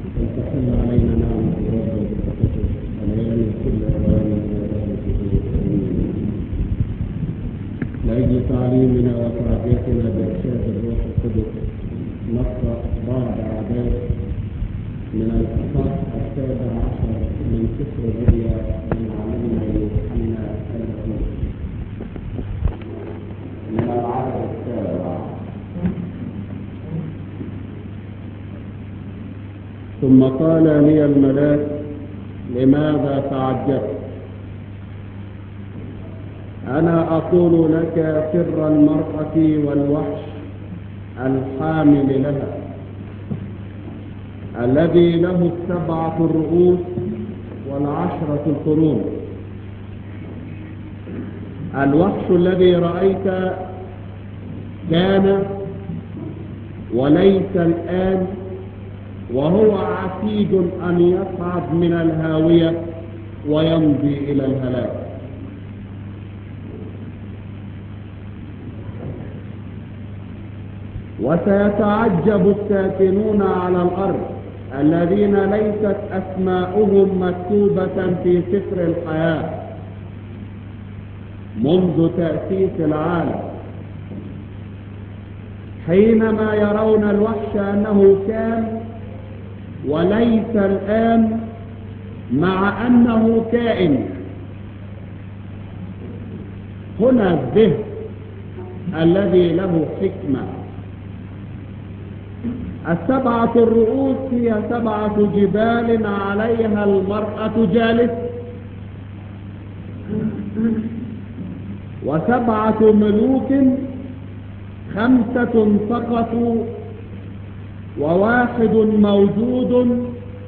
فلتحل علينا نعمة رب وبركته وليان كل أوان لأجل تعليمنا وتعزيتنا بإرشاد الروح القدس نقرأ بعض أعداد من الأصحاح السابع عشر من سفر الرؤيا من معلمنا يوحنا الرسول من العدد السابع ثم قال لي الملاك لماذا تعجبت أنا أقول لك سر المرأة والوحش الحامل لها الذي له السبعة الرؤوس والعشرة القرون الوحش الذي رأيت كان وليس الآن وهو عتيد أن يصعد من الهاوية ويمضي إلى الهلاك وسيتعجب الساكنون على الأرض الذين ليست أسماؤهم مكتوبة في سفر الحياة منذ تأسيس العالم حينما يرون الوحش أنه كان وليس الآن مع أنه كائن هنا الذهن الذي له حكمة السبعة الرؤوس هي سبعة جبال عليها المرأة جالس وسبعة ملوك خمسة سقطوا وواحد موجود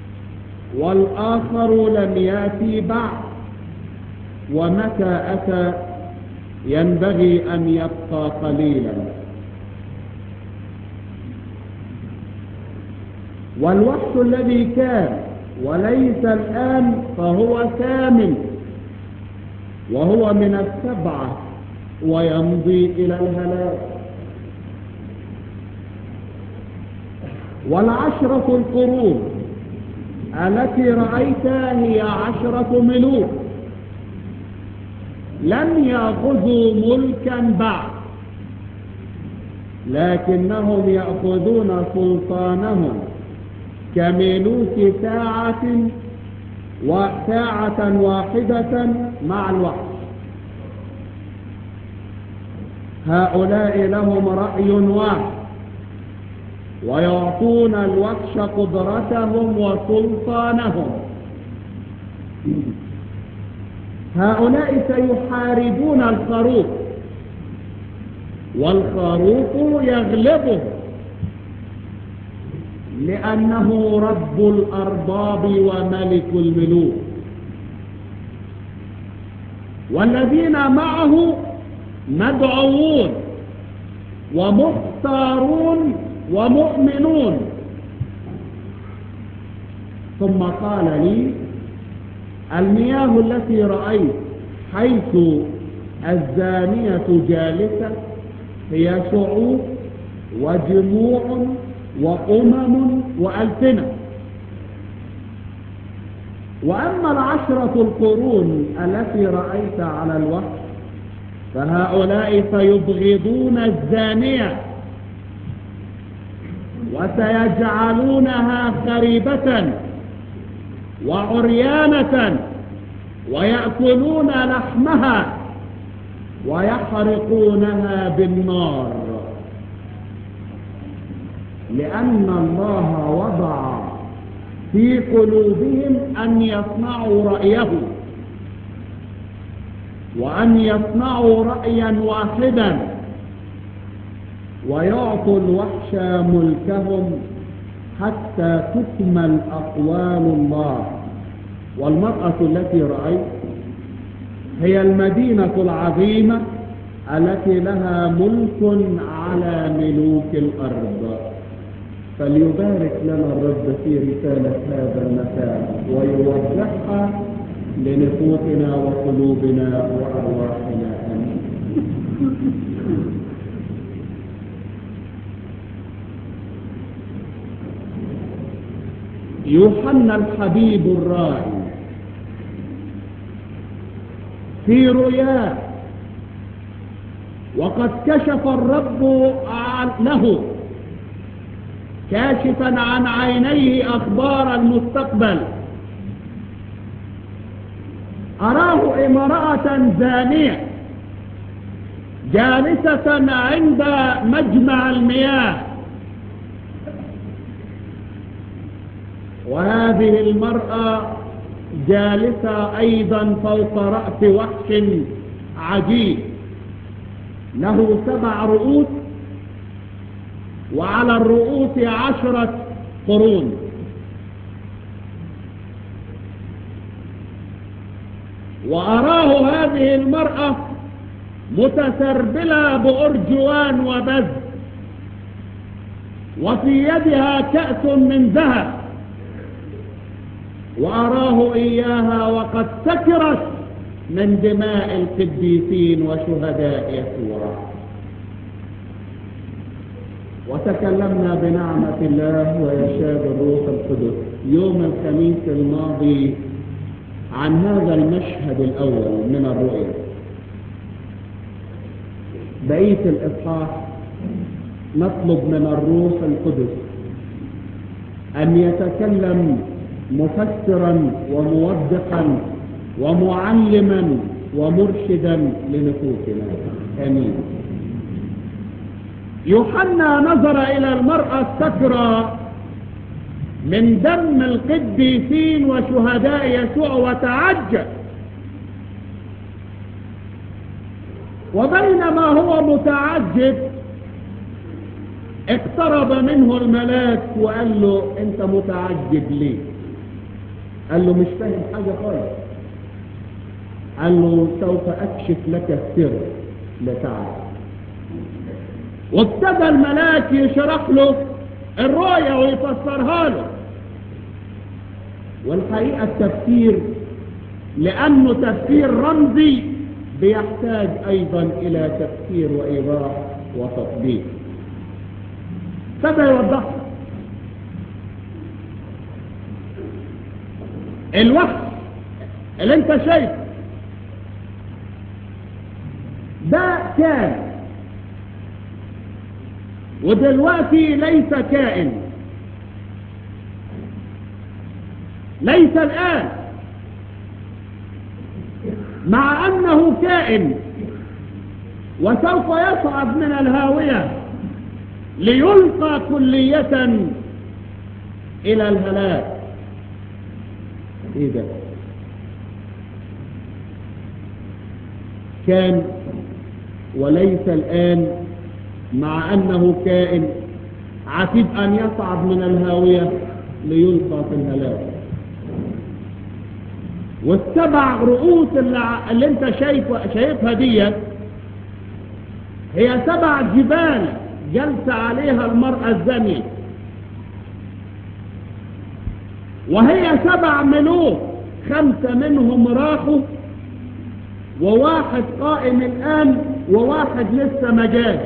والآخر لم يأتي بعد ومتى أتى ينبغي أن يبقى قليلا والوقت الذي كان وليس الآن فهو ثامن وهو من السبعة ويمضي إلى الهلاك والعشرة القرون التي رأيتها هي عشرة ملوك لم يأخذوا ملكا بعد لكنهم يأخذون سلطانهم كملوك ساعة وساعة واحدة مع الوحش هؤلاء لهم رأي واحد ويعطون الوحش قدرتهم وسلطانهم هؤلاء سيحاربون الخروف والخروف يغلبه لأنه رب الأرباب وملك الملوك والذين معه مدعوون ومختارون ومؤمنون ثم قال لي المياه التي رأيت حيث الزانية جالسة هي شعوب وجموع وأمم وألسنة وأما العشرة القرون التي رأيت على الوحش فهؤلاء سيبغضون الزانية وسيجعلونها خريبة وعريانة ويأكلون لحمها ويحرقونها بالنار لأن الله وضع في قلوبهم أن يصنعوا رأيه وأن يصنعوا رأيا واحدا ويعطوا الوحش ملكهم حتى تكمل أقوال الله والمرأة التي رأيت هي المدينة العظيمة التي لها ملك على ملوك الأرض فليبارك لنا الرب في رسالة هذا المساء ويوضحها لنفوسنا وقلوبنا وأرواحنا آمين يوحنا الحبيب الراعي في رؤياه وقد كشف الرب له كاشفا عن عينيه أخبار المستقبل أراه امرأة زانية جالسة عند مجمع المياه وهذه المرأة جالسة أيضا فوق رأس وحش عجيب له سبع رؤوس وعلى الرؤوس عشرة قرون وأراه هذه المرأة متسربلة بأرجوان وبز وفي يدها كأس من ذهب وأراه إياها وقد سكرت من دماء القديسين وشهداء يسوع وتكلمنا بنعمة الله ويشاد الروح القدس يوم الخميس الماضي عن هذا المشهد الأول من الرؤيا بقية الإصحاح نطلب من الروح القدس أن يتكلم مفسرا وموضحا ومعلما ومرشدا لنفوسنا امين يوحنا نظر الى المرأة السكرى من دم القديسين وشهداء يسوع وتعجب وبينما هو متعجب اقترب منه الملاك وقال له انت متعجب ليه قال له مش فاهم حاجة خالص قال له سوف أكشف لك السر لتعرف وابتدى الملاك يشرح له الرؤيا ويفسرها له والحقيقة التفسير لأنه تفسير رمزي بيحتاج أيضا إلى تفسير وإيضاح وتطبيق ابتدى يوضحها الوحش اللي انت شايفه ده كان ودلوقتي ليس كائن ليس الآن مع أنه كائن وسوف يصعد من الهاوية ليلقى كلية إلى الهلاك إيه ده كان وليس الآن مع أنه كائن عتيد أن يصعد من الهاوية ليلقى في الهلاك والسبع رؤوس اللي, اللي انت شايفها شايفها ديت هي سبع جبال جلس عليها المرأة الزانية وهي سبع ملوك خمسة منهم راحوا وواحد قائم الآن وواحد لسه ما جاش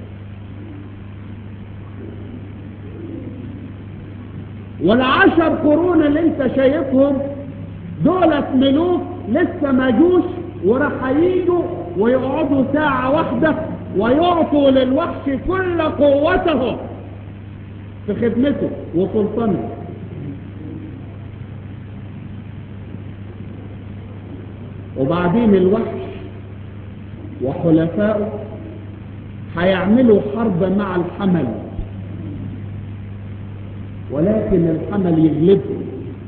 والعشر قرون اللي انت شايفهم دولة ملوك لسه ما جوش وراح ييجوا ويقعدوا ساعة واحدة ويعطوا للوحش كل قوته في خدمته وسلطنه وبعدين الوحش وحلفائه هيعملوا حرب مع الحمل ولكن الحمل يغلبهم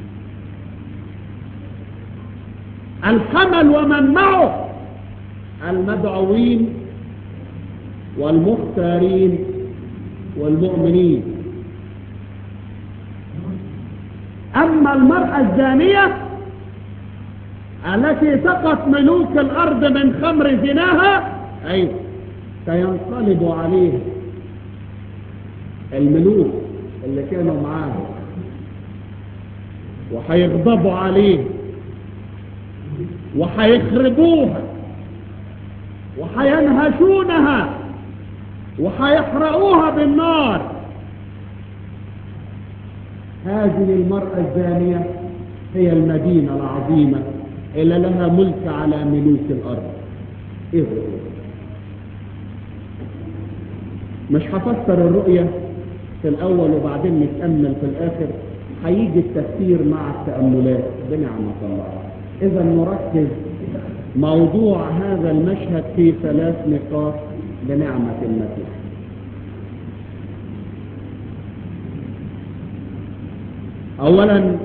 الحمل ومن معه المدعوين والمختارين والمؤمنين أما المرأة الزانية التي سقط ملوك الأرض من خمر زناها أيوة سينقلب عليه الملوك اللي كانوا معاه وهيغضبوا عليه وهيخربوها وهينهشونها وهيحرقوها بالنار هذه المرأة الزانية هي المدينة العظيمة اللي لها ملك على ملوك الأرض إيه الرؤية؟ مش هفسر الرؤية في الأول وبعدين نتأمل في الآخر هيجي التفسير مع التأملات بنعمة الله إذا نركز موضوع هذا المشهد في ثلاث نقاط بنعمة المسيح أولا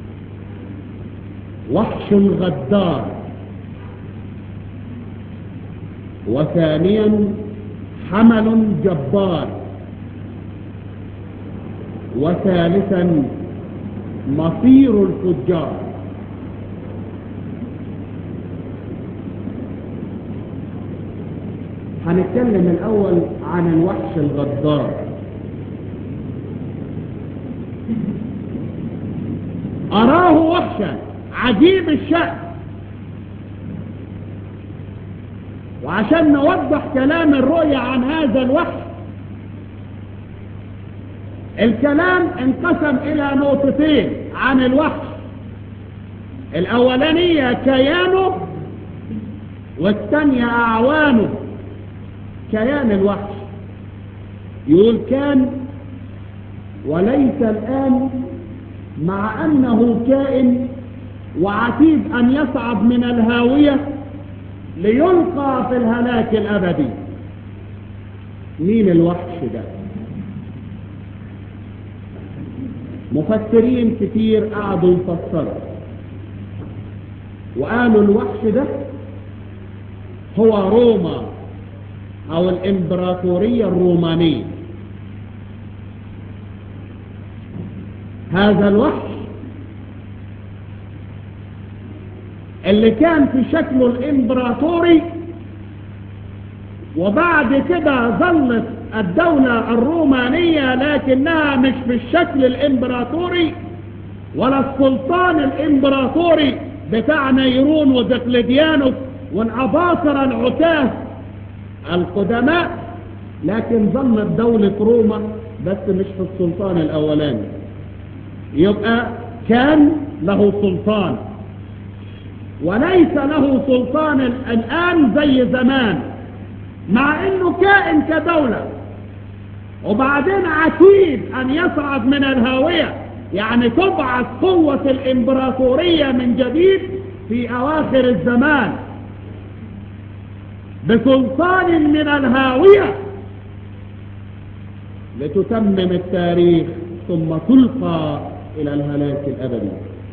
وحش غدار وثانيا حمل جبار وثالثا مصير الفجار هنتكلم الأول عن الوحش الغدار أراه وحشا عجيب الشأن وعشان نوضح كلام الرؤية عن هذا الوحش الكلام انقسم إلى نقطتين عن الوحش الأولانية كيانه والثانية أعوانه كيان الوحش يقول كان وليس الآن مع أنه كائن وعتيد أن يصعد من الهاوية ليلقى في الهلاك الأبدي مين الوحش ده مفسرين كتير قعدوا يفسروا وقالوا الوحش ده هو روما او الامبراطورية الرومانية هذا الوحش اللي كان في شكله الامبراطوري وبعد كده ظلت الدولة الرومانية لكنها مش في الشكل الامبراطوري ولا السلطان الامبراطوري بتاع نيرون ودقلديانوس والعباصرة العتاه القدماء لكن ظلت دولة روما بس مش في السلطان الاولاني يبقى كان له سلطان وليس له سلطان الان زي زمان مع انه كائن كدولة وبعدين عتيد ان يصعد من الهاوية يعني تبعث قوة الامبراطورية من جديد في اواخر الزمان بسلطان من الهاوية لتتمم التاريخ ثم تلقى الى الهلاك الابدي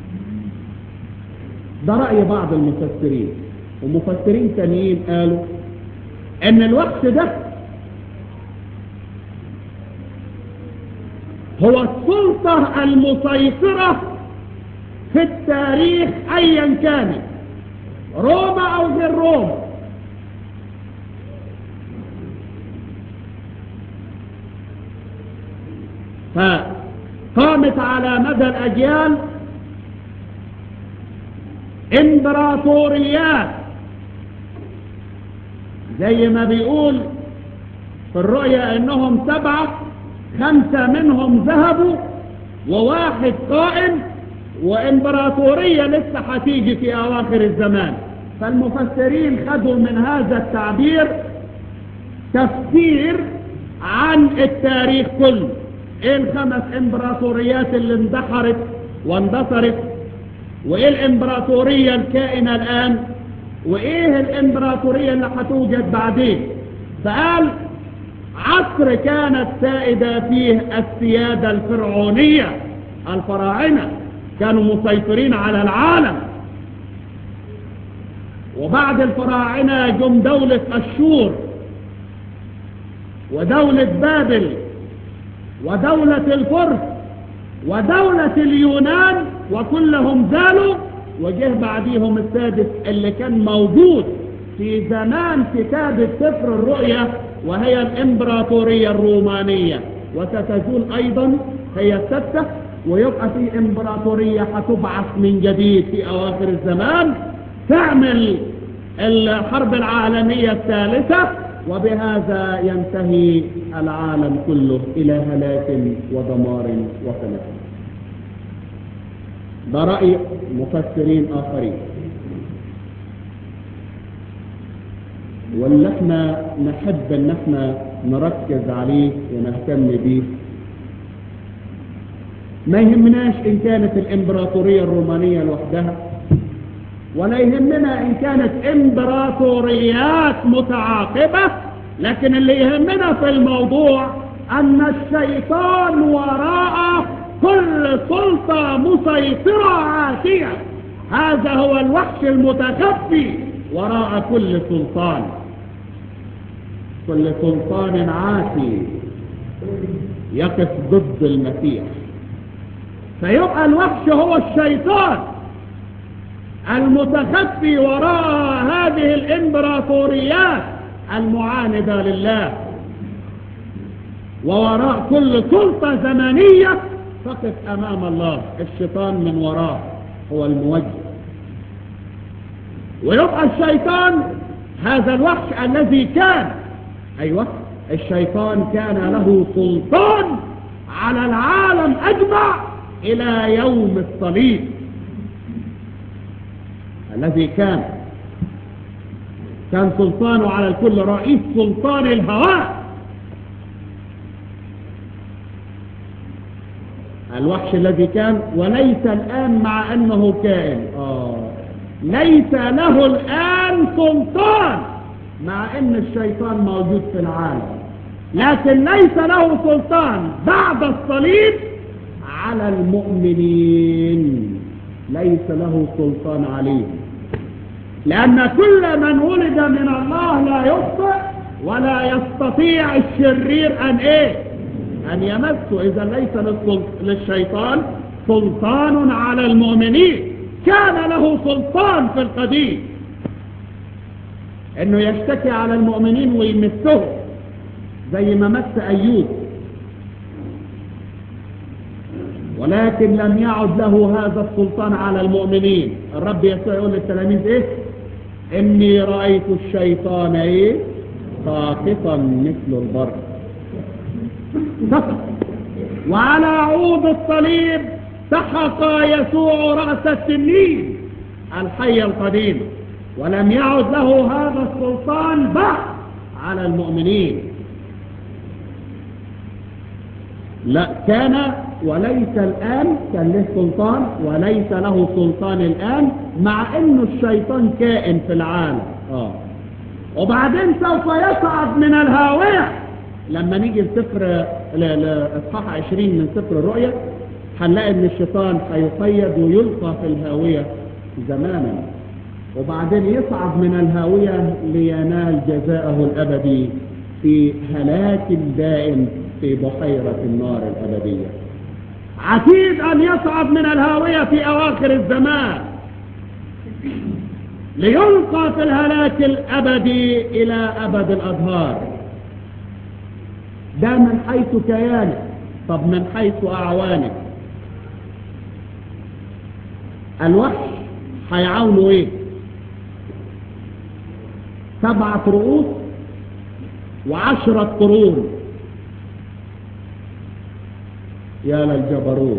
ده رأي بعض المفسرين ومفسرين تانيين قالوا ان الوقت ده هو السلطة المسيطرة في التاريخ ايا كانت روما او غير روما فقامت على مدى الاجيال امبراطوريات زي ما بيقول في الرؤيا انهم سبعة خمسة منهم ذهبوا وواحد قائم وامبراطورية لسه هتيجي في اواخر الزمان فالمفسرين خدوا من هذا التعبير تفسير عن التاريخ كله ايه الخمس امبراطوريات اللي اندحرت واندثرت وايه الامبراطورية الكائنة الان وايه الامبراطورية اللي هتوجد بعدين فقال عصر كانت سائدة فيه السيادة الفرعونية الفراعنة كانوا مسيطرين على العالم وبعد الفراعنة جم دولة الشور ودولة بابل ودولة الفرس ودولة اليونان وكلهم زالوا وجه بعديهم السادس اللي كان موجود في زمان كتابة سفر الرؤيا وهي الامبراطورية الرومانية وستزول ايضا هي الستة ويبقى في امبراطورية هتبعث من جديد في اواخر الزمان تعمل الحرب العالمية الثالثة وبهذا ينتهي العالم كله الى هلاك ودمار وفلاح ده رأي مفسرين آخرين واللي احنا نحب ان احنا نركز عليه ونهتم بيه ما يهمناش ان كانت الامبراطورية الرومانية لوحدها ولا يهمنا ان كانت امبراطوريات متعاقبة لكن اللي يهمنا في الموضوع ان الشيطان وراء كل سلطة مسيطرة عاتية هذا هو الوحش المتخفي وراء كل سلطان كل سلطان عاتي يقف ضد المسيح فيبقى الوحش هو الشيطان المتخفي وراء هذه الامبراطوريات المعاندة لله ووراء كل سلطة زمنية تقف أمام الله الشيطان من وراه هو الموجه ويبقى الشيطان هذا الوحش الذي كان أيوة الشيطان كان له سلطان على العالم أجمع إلى يوم الصليب الذي كان كان سلطانه على الكل رئيس سلطان الهواء الوحش الذي كان وليس الآن مع أنه كائن آه ليس له الآن سلطان مع أن الشيطان موجود في العالم لكن ليس له سلطان بعد الصليب على المؤمنين ليس له سلطان عليهم لأن كل من ولد من الله لا يخطئ ولا يستطيع الشرير أن إيه أن يمسه إذا ليس للشيطان سلطان على المؤمنين كان له سلطان في القديم انه يشتكي على المؤمنين ويمسهم زي ما مس ايوب ولكن لم يعد له هذا السلطان على المؤمنين الرب يسوع يقول للتلاميذ ايه اني رأيت الشيطان ايه ساقطا مثل البر سقط وعلى عود الصليب سحق يسوع رأس التنين الحي القديم ولم يعد له هذا السلطان بعد على المؤمنين لا كان وليس الآن كان له سلطان وليس له سلطان الآن مع انه الشيطان كائن في العالم آه. وبعدين سوف يصعد من الهاوية لما نيجي لسفر لإصحاح 20 من سفر الرؤيا هنلاقي ان الشيطان هيقيد ويلقى في الهاوية زمانا وبعدين يصعد من الهاوية لينال جزاءه الأبدي في هلاك دائم في بحيرة النار الأبدية عتيد أن يصعد من الهاوية في أواخر الزمان ليلقى في الهلاك الأبدي إلى أبد الأظهار ده من حيث كيانه طب من حيث أعوانه الوحش هيعاونوا ايه سبعة رؤوس وعشرة قرون يا للجبروت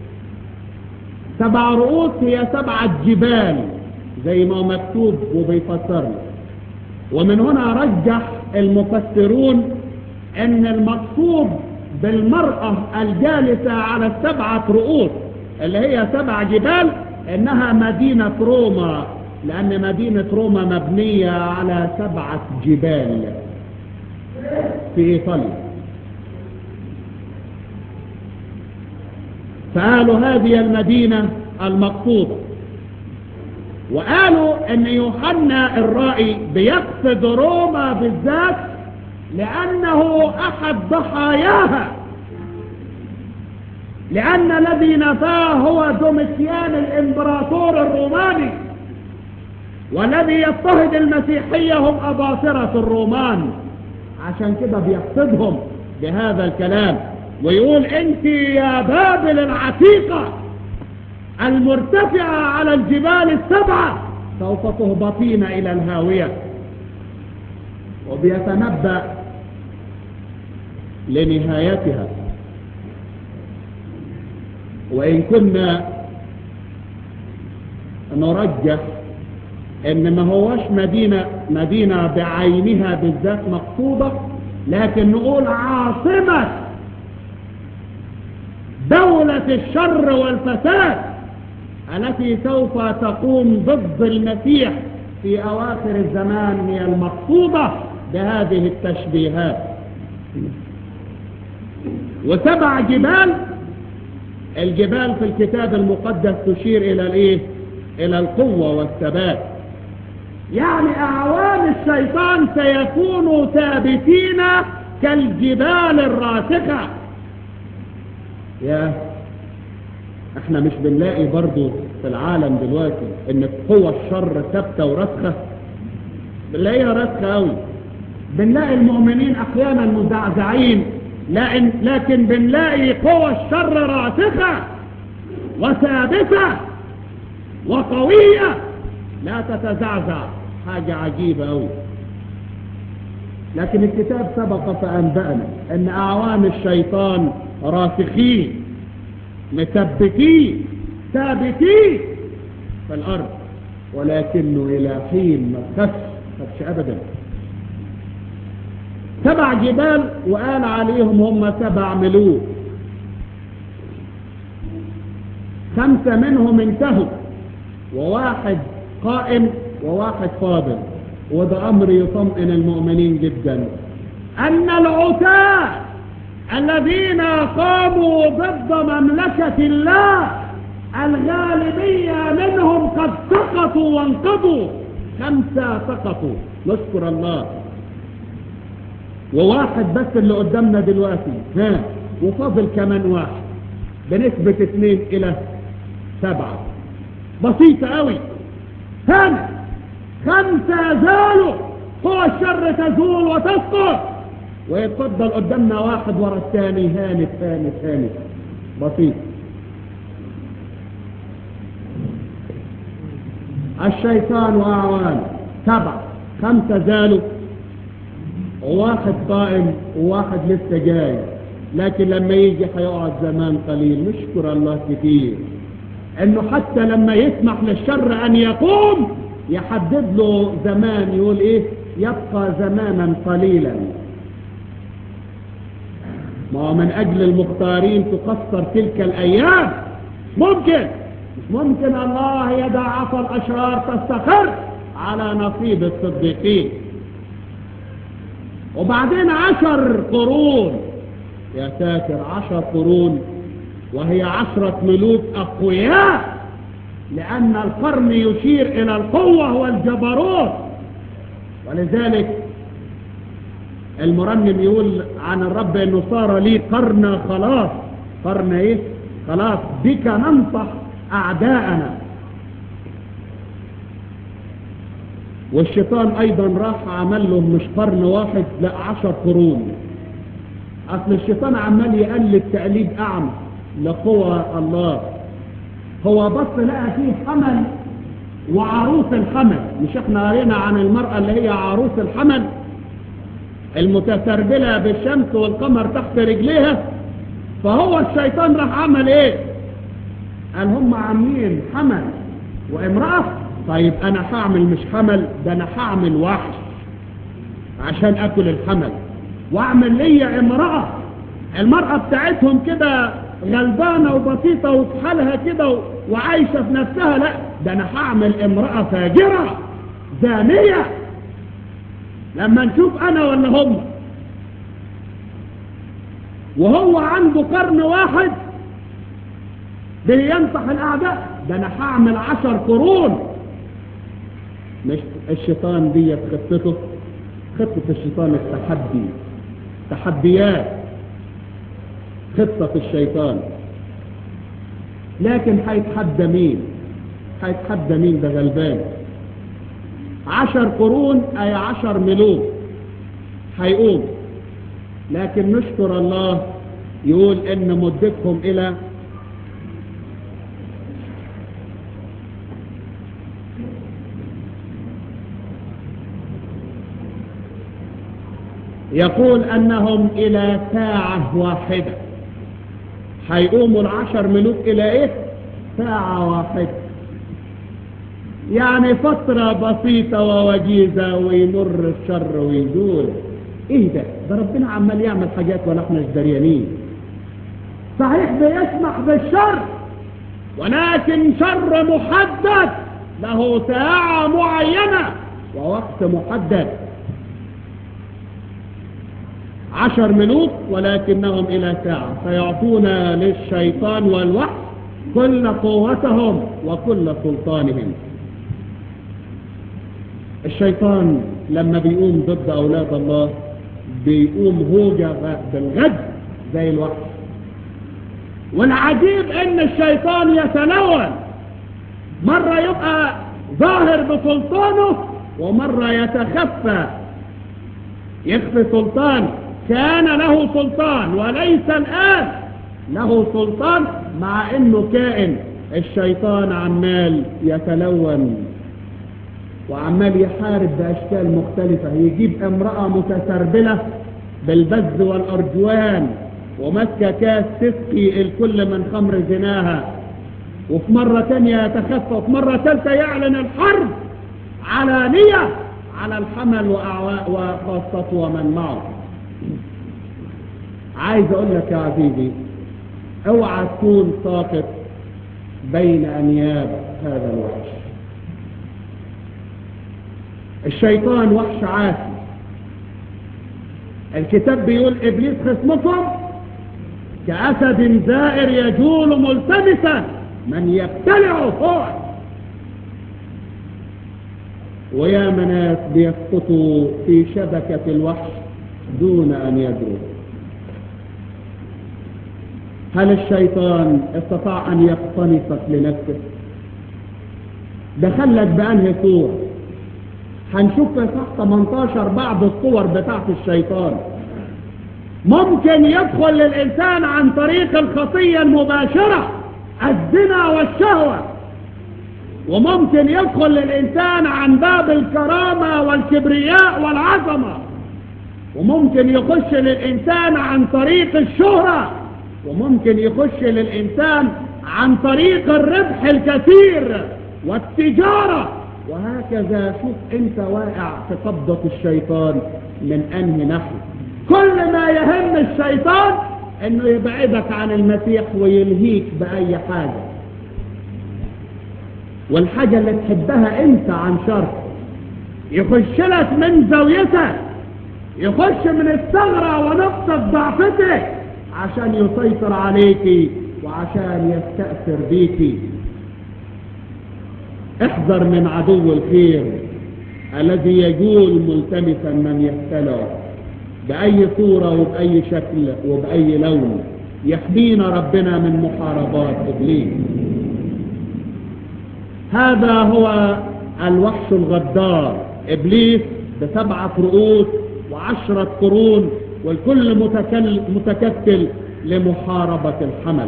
سبع رؤوس هي سبعة جبال زي ما مكتوب وبيفسر ومن هنا رجح المفسرون ان المقصود بالمرأة الجالسة على السبعة رؤوس اللي هي سبع جبال انها مدينة روما لان مدينة روما مبنية على سبعة جبال في ايطاليا فقالوا هذه المدينة المقصودة وقالوا ان يوحنا الرائي بيقصد روما بالذات لانه احد ضحاياها لان الذي نفاه هو دوميتيان الامبراطور الروماني والذي يضطهد المسيحية هم اباطرة الرومان عشان كده بيقصدهم بهذا الكلام ويقول انت يا بابل العتيقة المرتفعة على الجبال السبعة سوف تهبطين الى الهاوية وبيتنبأ لنهايتها وإن كنا نرجح ان ما هوش مدينة مدينة بعينها بالذات مقصودة لكن نقول عاصمة دولة الشر والفساد التي سوف تقوم ضد المسيح في أواخر الزمان هي المقصودة بهذه التشبيهات وسبع جبال الجبال في الكتاب المقدس تشير إلى الإيه؟ إلى القوة والثبات يعني أعوان الشيطان سيكونوا ثابتين كالجبال الراسخة يا احنا مش بنلاقي برضو في العالم دلوقتي ان قوى الشر ثابته وراسخه بنلاقيها راسخه قوي بنلاقي المؤمنين احيانا مزعزعين لكن لكن بنلاقي قوى الشر راسخه وثابته وقويه لا تتزعزع حاجه عجيبه قوي لكن الكتاب سبق فانبانا ان اعوان الشيطان راسخين مثبتين ثابتين في الارض ولكنه الى حين ما خفش خفش ابدا سبع جبال وقال عليهم هم سبع ملوك خمسة منهم انتهوا وواحد قائم وواحد فاضل وده امر يطمئن المؤمنين جدا ان العتاه الذين قاموا ضد مملكة الله الغالبية منهم قد سقطوا وانقضوا خمسة سقطوا نشكر الله وواحد بس اللي قدامنا دلوقتي ها وفاضل كمان واحد بنسبة اثنين الى سبعة بسيطة قوي هنا خمسة زالوا هو الشر تزول وتسقط ويتفضل قدامنا واحد ورا الثاني هانت هانت هانت بسيط الشيطان وأعوانه سبع خمسة زالوا وواحد قائم وواحد لسه جاي لكن لما يجي هيقعد زمان قليل نشكر الله كتير انه حتى لما يسمح للشر ان يقوم يحدد له زمان يقول ايه يبقى زمانا قليلا ما هو من أجل المختارين تقصر تلك الأيام ممكن مش ممكن الله يدع عصا الأشرار تستقر على نصيب الصديقين وبعدين عشر قرون يا ساتر عشر قرون وهي عشرة ملوك أقوياء لأن القرن يشير إلى القوة والجبروت ولذلك المرنم يقول عن الرب انه صار لي قرن خلاص قرن ايه خلاص بك ننصح اعداءنا والشيطان ايضا راح عمل له مش قرن واحد لا عشر قرون اصل الشيطان عمال يقلد تقليد اعمى لقوى الله هو بص لقى فيه حمل وعروس الحمل مش احنا قرينا عن المرأة اللي هي عروس الحمل المتسربلة بالشمس والقمر تحت رجليها فهو الشيطان راح عمل ايه قال هم عاملين حمل وامرأة طيب انا هعمل مش حمل ده انا هعمل وحش عشان اكل الحمل واعمل ليا امرأة المرأة بتاعتهم كده غلبانة وبسيطة وفي حالها كده وعايشة في نفسها لا ده انا هعمل امرأة فاجرة زانية لما نشوف انا ولا هم وهو عنده قرن واحد بينصح الاعداء ده انا هعمل عشر قرون مش الشيطان دي خطته خطة الشيطان التحدي تحديات خطة الشيطان لكن هيتحدى مين هيتحدى مين ده غلبان عشر قرون اي عشر ملوك هيقوم لكن نشكر الله يقول ان مدتهم الى يقول انهم الى ساعة واحدة هيقوموا العشر ملوك الى ايه ساعة واحدة يعني فترة بسيطة ووجيزة ويمر الشر ويزول ايه ده ده ربنا عمال يعمل حاجات ولا احنا مش دريانين صحيح بيسمح بالشر ولكن شر محدد له ساعة معينة ووقت محدد عشر ملوك ولكنهم إلى ساعة فيعطون للشيطان والوحش كل قوتهم وكل سلطانهم الشيطان لما بيقوم ضد أولاد الله بيقوم هوجة بالغد زي الوحش والعجيب ان الشيطان يتلون مرة يبقى ظاهر بسلطانه ومرة يتخفى يخفي سلطان كان له سلطان وليس الآن له سلطان مع انه كائن الشيطان عمال يتلون وعمال يحارب بأشكال مختلفة يجيب امرأة متسربلة بالبز والأرجوان ومسك كاس تسقي الكل من خمر زناها وفي مرة تانية يتخفى وفي مرة ثالثة يعلن الحرب علانية على الحمل وأعواء وخاصته ومن معه عايز اقول لك يا عزيزي اوعى تكون ساقط بين انياب هذا الوحش الشيطان وحش عاسي الكتاب بيقول ابليس خصمكم كاسد زائر يجول ملتمسا من يبتلعه هو ويا مناس بيسقطوا في شبكة الوحش دون ان يدروا هل الشيطان استطاع ان يقتنصك لنفسه دخلك بانهي صورة هنشوف في صح 18 بعض الصور بتاعت الشيطان ممكن يدخل للإنسان عن طريق الخطية المباشرة الزنا والشهوة وممكن يدخل للإنسان عن باب الكرامة والكبرياء والعظمة وممكن يخش للإنسان عن طريق الشهرة وممكن يخش للإنسان عن طريق الربح الكثير والتجارة وهكذا شوف انت واقع في قبضة الشيطان من انهي نحو كل ما يهم الشيطان انه يبعدك عن المسيح ويلهيك باي حاجة والحاجة اللي تحبها انت عن شر يخش لك من زاويتك يخش من الثغرة ونقطة ضعفتك عشان يسيطر عليك وعشان يستأثر بيكي احذر من عدو الخير الذي يجول ملتمسا من يبتلعه بأي صورة وبأي شكل وبأي لون يحمينا ربنا من محاربات إبليس هذا هو الوحش الغدار إبليس بسبعة رؤوس وعشرة قرون والكل متكل متكتل لمحاربة الحمل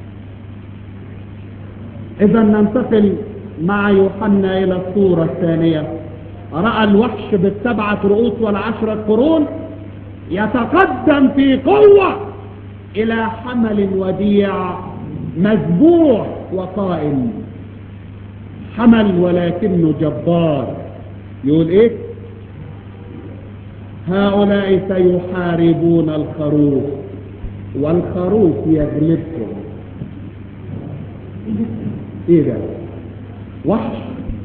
إذا ننتقل مع يوحنا إلى الصورة الثانية رأى الوحش بالسبعة رؤوس والعشرة قرون يتقدم في قوة إلى حمل وديع مذبوح وقائم حمل ولكنه جبار يقول ايه هؤلاء سيحاربون الخروف والخروف يغلبكم ايه ده وحش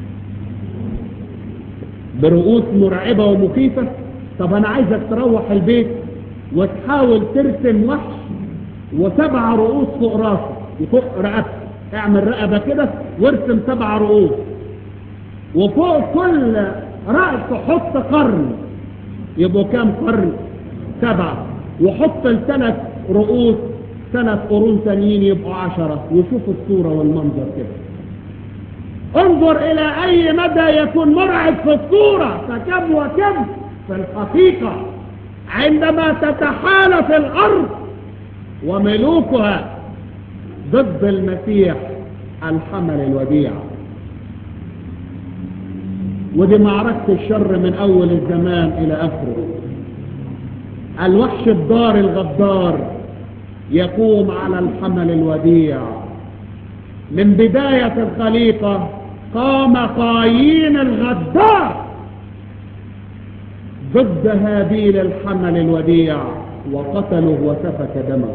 برؤوس مرعبة ومخيفة طب انا عايزك تروح البيت وتحاول ترسم وحش وسبع رؤوس فوق راسه فوق رقبته اعمل رقبة كده وارسم سبع رؤوس وفوق كل رأس حط قرن يبقوا كام قرن سبعة وحط الثلاث رؤوس ثلاث قرون ثانيين يبقوا عشرة وشوف الصورة والمنظر كده انظر الى اي مدى يكون مرعب في الصورة فكم وكم في الحقيقة عندما تتحالف الارض وملوكها ضد المسيح الحمل الوديع ودي معركة الشر من اول الزمان الى اخره الوحش الدار الغدار يقوم على الحمل الوديع من بداية الخليقة قام قايين الغدار ضد هابيل الحمل الوديع وقتله وسفك دمه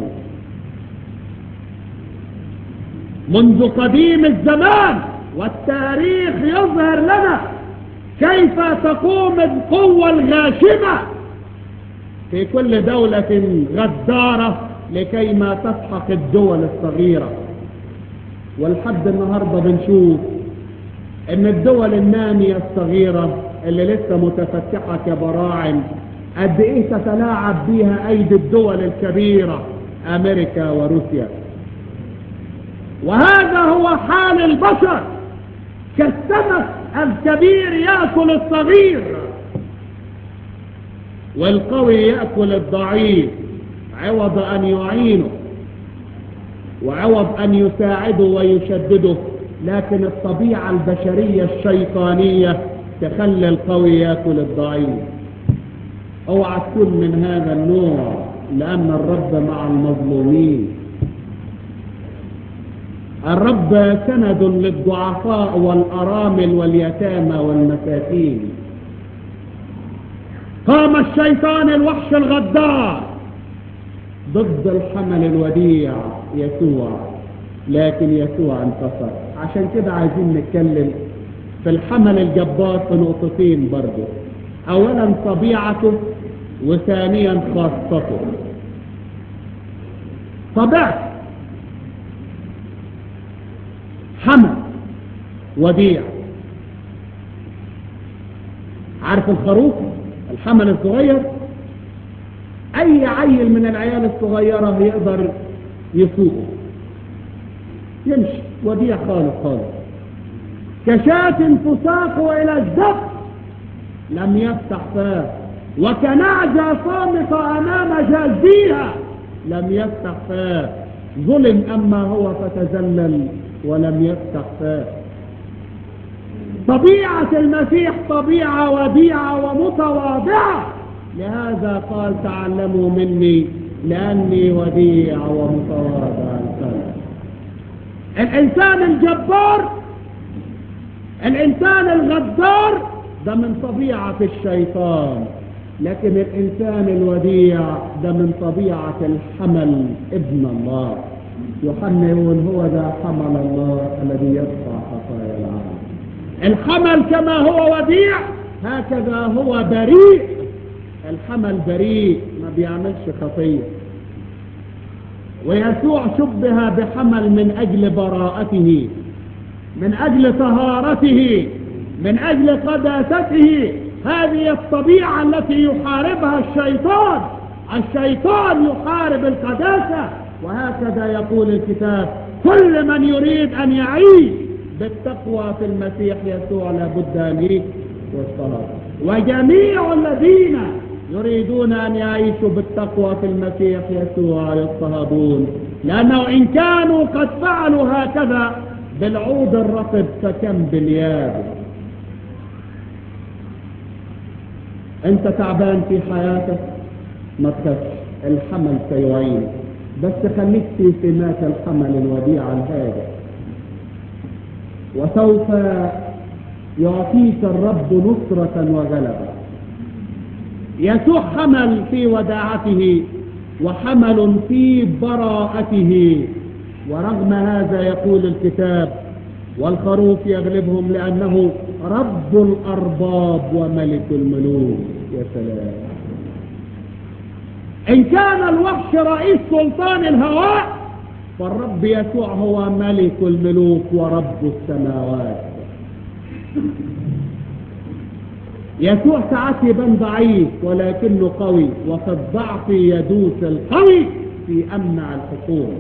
منذ قديم الزمان والتاريخ يظهر لنا كيف تقوم القوة الغاشمة في كل دولة غدارة لكي ما تسحق الدول الصغيرة ولحد النهاردة بنشوف ان الدول النامية الصغيرة اللي لسه متفتحة كبراعم قد ايه تتلاعب بيها ايدي الدول الكبيرة امريكا وروسيا وهذا هو حال البشر كالسمك الكبير يأكل الصغير والقوي يأكل الضعيف عوض أن يعينه وعوض أن يساعده ويشدده لكن الطبيعة البشرية الشيطانية تخلي القوي يأكل الضعيف اوعى تكون من هذا النوع لأن الرب مع المظلومين الرب سند للضعفاء والأرامل واليتامى والمساكين قام الشيطان الوحش الغدار ضد الحمل الوديع يسوع لكن يسوع انتصر عشان كده عايزين نتكلم في الحمل الجبار في نقطتين برضه اولا طبيعته وثانيا خاصته طبيعته حمل وديع عارف الخروف الحمل الصغير اي عيل من العيال الصغيرة يقدر يسوقه يمشي وديع خالص خالص كشاة تساق الى الزق لم يفتح فاه وكنعجة صامتة امام جازيها لم يفتح فاه ظلم اما هو فتذلل ولم يفتح فاه طبيعة المسيح طبيعة وديعة ومتواضعة لهذا قال تعلموا مني لأني وديع ومتواضع القلب الإنسان الجبار الإنسان الغدار ده من طبيعة الشيطان لكن الإنسان الوديع ده من طبيعة الحمل ابن الله يوحنا يقول هو ده حمل الله الذي يرفع خطايا العالم الحمل كما هو وديع هكذا هو بريء الحمل بريء ما بيعملش خطية ويسوع شبه بحمل من أجل براءته من أجل طهارته من أجل قداسته هذه الطبيعة التي يحاربها الشيطان الشيطان يحارب القداسة وهكذا يقول الكتاب كل من يريد أن يعيش بالتقوى في المسيح يسوع لابد أن يضطهد وجميع الذين يريدون أن يعيشوا بالتقوى في المسيح يسوع يضطهدون لأنه إن كانوا قد فعلوا هكذا بالعود الرطب فكم باليابس أنت تعبان في حياتك ما تخافش الحمل سيعينك بس خليك في سمات الحمل الوديع الهادئ وسوف يعطيك الرب نصرة وغلبة يسوع حمل في وداعته وحمل في براءته ورغم هذا يقول الكتاب والخروف يغلبهم لأنه رب الأرباب وملك الملوك يا سلام إن كان الوحش رئيس سلطان الهواء فالرب يسوع هو ملك الملوك ورب السماوات يسوع ساعات يبان ضعيف ولكنه قوي وفي الضعف يدوس القوي في أمنع الحكومة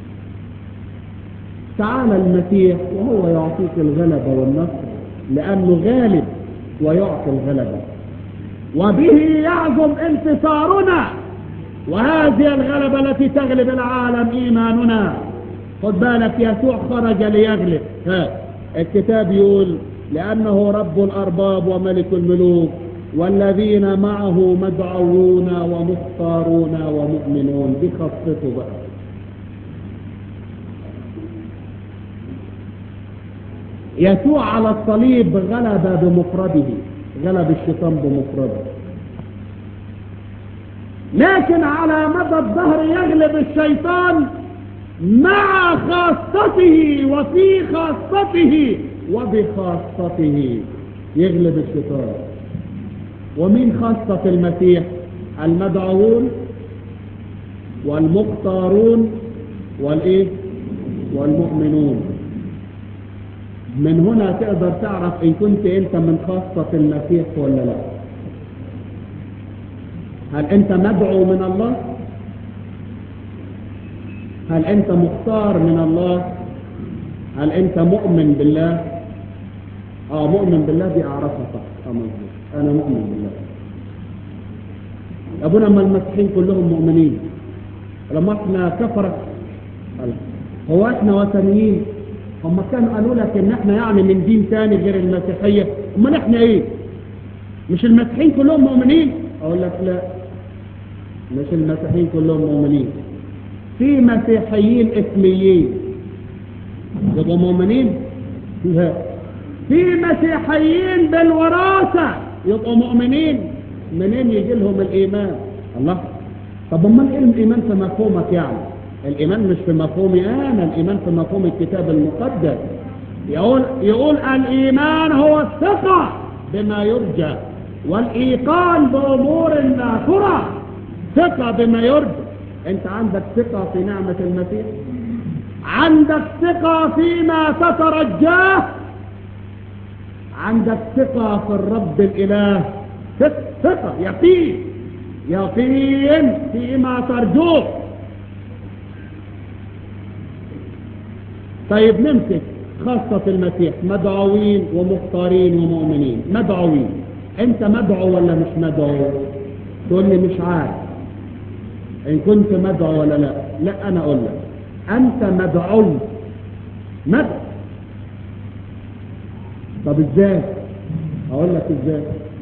تعالى المسيح وهو يعطيك الغلبة والنصر لأنه غالب ويعطي الغلبة وبه يعظم انتصارنا وهذه الغلبة التي تغلب العالم إيماننا خد بالك يسوع خرج ليغلب ها الكتاب يقول لأنه رب الأرباب وملك الملوك والذين معه مدعوون ومختارون ومؤمنون دي خاصته بقى يسوع على الصليب غلب بمفرده غلب الشيطان بمفرده لكن على مدى الظهر يغلب الشيطان مع خاصته وفي خاصته وبخاصته يغلب الشيطان ومن خاصة المسيح المدعوون والمختارون والايه والمؤمنون من هنا تقدر تعرف ان كنت انت من خاصة المسيح ولا لا هل انت مدعو من الله هل انت مختار من الله هل انت مؤمن بالله اه مؤمن بالله دي اعرفها صح اه مظبوط انا مؤمن بالله ابونا اما المسيحيين كلهم مؤمنين لما احنا كفرة هو احنا وثنيين هم كانوا قالوا لك ان احنا يعني من دين تاني غير المسيحية امال احنا ايه مش المسيحيين كلهم مؤمنين اقول لك لا مش المسيحيين كلهم مؤمنين في مسيحيين اسميين يبقوا مؤمنين لا في مسيحيين بالوراثة يبقوا مؤمنين منين يجي لهم الايمان الله طب امال ايه الايمان في مفهومك يعني الايمان مش في مفهومي انا الايمان في مفهوم الكتاب المقدس يقول يقول الايمان هو الثقة بما يرجى والايقان بامور لا ترى ثقة بما يرجى انت عندك ثقة في نعمة المسيح عندك ثقة فيما تترجاه عندك ثقة في الرب الاله ثقة يقين يقين فيما ترجوه طيب نمسك خاصة المسيح مدعوين ومختارين ومؤمنين مدعوين انت مدعو ولا مش مدعو تقول لي مش عارف ان كنت مدعو ولا لا لا انا اقول لك انت مدعو مدعو طب ازاي اقول لك ازاي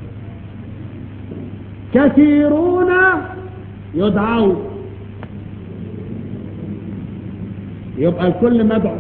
كثيرون يدعون يبقى الكل مدعو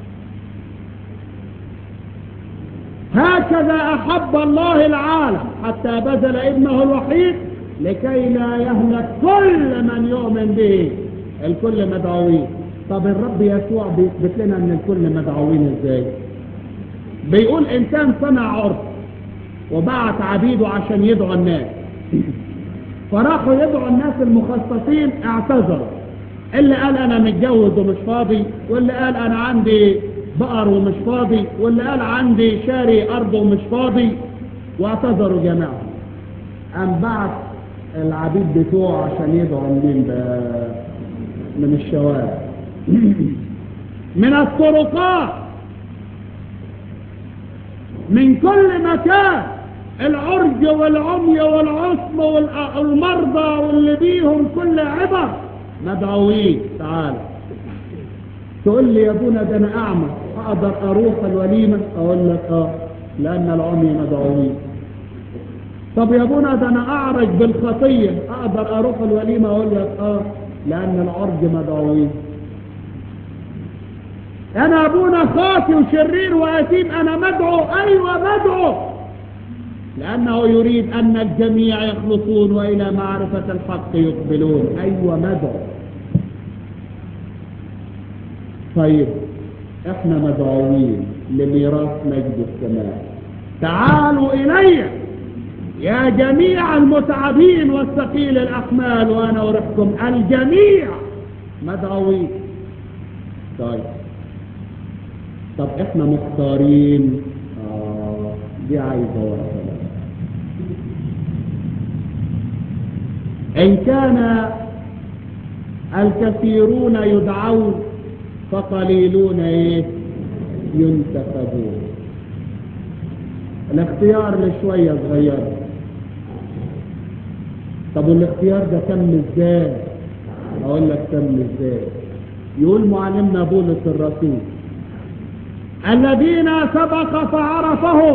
هكذا أحب الله العالم حتى بذل ابنه الوحيد لكي لا يهلك كل من يؤمن به الكل مدعوين طب الرب يسوع بيثبت لنا ان الكل مدعوين ازاي بيقول انسان صنع عرف وبعت عبيده عشان يدعو الناس فراحوا يدعوا الناس المخصصين اعتذروا اللي قال انا متجوز ومش فاضي واللي قال انا عندي بقر ومش فاضي واللي قال عندي شاري ارض ومش فاضي واعتذروا جماعة قام بعت العبيد بتوعه عشان يدعوا منين بقى من الشوارع من الطرقات من كل مكان العرج والعمي والعصم والمرضى واللي بيهم كل عبر مدعوين تعال تقول لي يا ابونا ده انا اعمى اقدر اروح الوليمة اقول لك اه لان العمي مدعوين طب يا ابونا ده انا اعرج بالخطية اقدر اروح الوليمة اقول لك اه لان العرج مدعوين انا ابونا خاطي وشرير واثيم انا مدعو ايوه مدعو لانه يريد ان الجميع يخلصون والى معرفة الحق يقبلون ايوه مدعو طيب احنا مدعوين لميراث مجد السماء تعالوا الي يا جميع المتعبين والثقيل الاحمال وانا ارحكم الجميع مدعوين طيب طب احنا مختارين آه دي عايزة ورقة ان كان الكثيرون يدعون فقليلون ايه ينتخبون الاختيار لشوية صغيرة طب والاختيار ده تم ازاي اقول لك تم ازاي يقول معلمنا بولس الرسول الذين سبق فعرفهم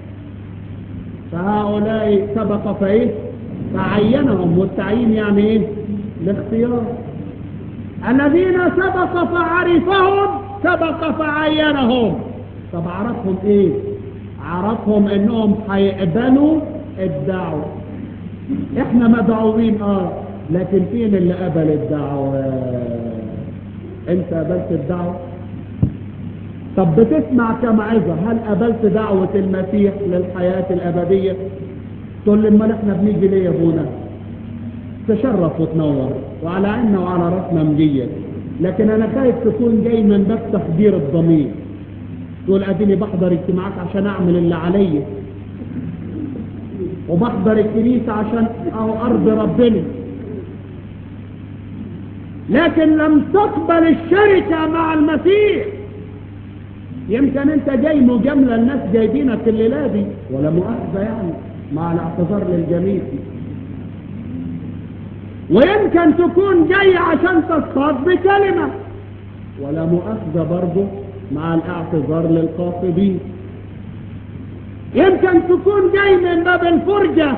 فهؤلاء سبق فايه فعينهم والتعيين يعني ايه الاختيار الذين سبق فعرفهم سبق فعينهم طب عرفهم ايه عرفهم انهم هيقبلوا الدعوة احنا مدعوين اه لكن فين اللي قبل الدعوة انت قبلت الدعوة طب بتسمع كمعظة هل قبلت دعوة المسيح للحياة الأبدية تقول لي امال احنا بنيجي ليه يا ابونا تشرف وتنور وعلى عيننا وعلى راسنا مجية لكن انا خايف تكون جاي من باب تخدير الضمير تقول اديني بحضر اجتماعات عشان اعمل اللي عليا وبحضر الكنيسة عشان اهو ارض ربنا لكن لم تقبل الشركة مع المسيح يمكن انت جاي مجاملة الناس جايبينك الليلة دي ولا مؤاخذة يعني مع الاعتذار للجميع ويمكن تكون جاي عشان تصطاد بكلمة ولا مؤاخذة برضه مع الاعتذار للقاصدين يمكن تكون جاي من باب الفرجة